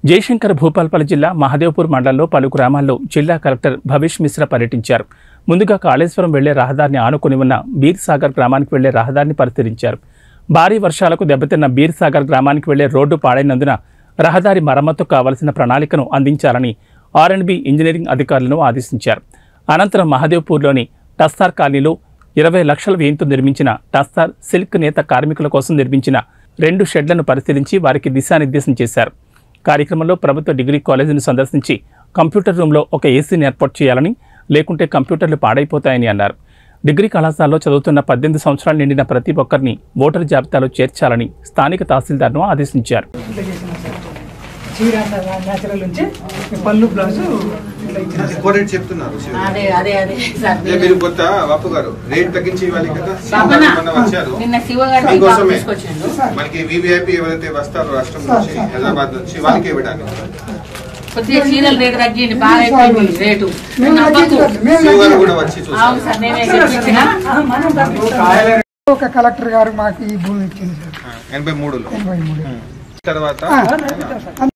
జయశంకర్ భూపాల్పల్లి జిల్లా మహదేవ్పూర్ మండలంలో పలు గ్రామాల్లో జిల్లా కలెక్టర్ భవిష్ మిశ్రా పర్యటించారు ముందుగా కాళేశ్వరం వెళ్లే రహదారిని ఆనుకుని ఉన్న బీర్ సాగర్ గ్రామానికి వెళ్లే రహదారిని పరిశీలించారు భారీ వర్షాలకు దెబ్బతిన్న బీర్ సాగర్ గ్రామానికి వెళ్లే రోడ్డు పాడైనందున రహదారి మరమ్మతు కావలసిన ప్రణాళికను అందించాలని ఆర్ఎండ్బి ఇంజనీరింగ్ అధికారులను ఆదేశించారు అనంతరం మహదేవ్పూర్లోని టస్తార్ కాలనీలో ఇరవై లక్షల వ్యయంతో నిర్మించిన టస్తార్ సిల్క్ నేత కార్మికుల కోసం నిర్మించిన రెండు షెడ్లను పరిశీలించి వారికి దిశానిర్దేశం చేశారు కార్యక్రమంలో ప్రభుత్వ డిగ్రీ కాలేజీని సందర్శించి కంప్యూటర్ రూమ్లో ఒక ఏసీని ఏర్పాటు చేయాలని లేకుంటే కంప్యూటర్లు పాడైపోతాయని అన్నారు డిగ్రీ కళాశాలలో చదువుతున్న పద్దెనిమిది సంవత్సరాలు నిండిన ప్రతి ఒక్కరిని ఓటరు జాబితాలో చేర్చాలని స్థానిక తహసీల్దార్ను ఆదేశించారు ఇట్లా చేసిన సార్ చీర న్యాచురల్ నుంచి ఈ పళ్ళు బ్లౌజ్ ఇట్లా ఇచ్చిన సార్ కోరేట్ చెప్తున్నారు శివ. అదే అదే అదే సార్ అదే మీరు కొత్త బాపు గారు రేట్ తగ్గించి ఇవ్వాలి కదా శివ బాబనా గారు మొన్న వచ్చారు నిన్న శివగారి మీకోసమే. తీసుకొచ్చిండు మనకి వివిఐపి ఎవరైతే వస్తారో రాష్ట్రం నుంచి హైదరాబాద్ నుంచి వాళ్ళకి ఇవ్వడానికి కొద్దిగా చీరలు రేటు తగ్గింది బాగా అయిపోయింది రేటు మేము నమ్మకు తగ్గించాలి, మేము శివ గారు తగ్గించాలి. కూడా వచ్చి అవును చూస్తారు సార్ నేనే సార్, తెప్పించిన ఆ, మనం తగ్గిస్తాం. ఒక కలెక్టర్ గారు మాకు ఈ భూమి ఇచ్చింది సార్ ఎనభై మూడులో ఎనభై మూడు తర్వాత ఆ,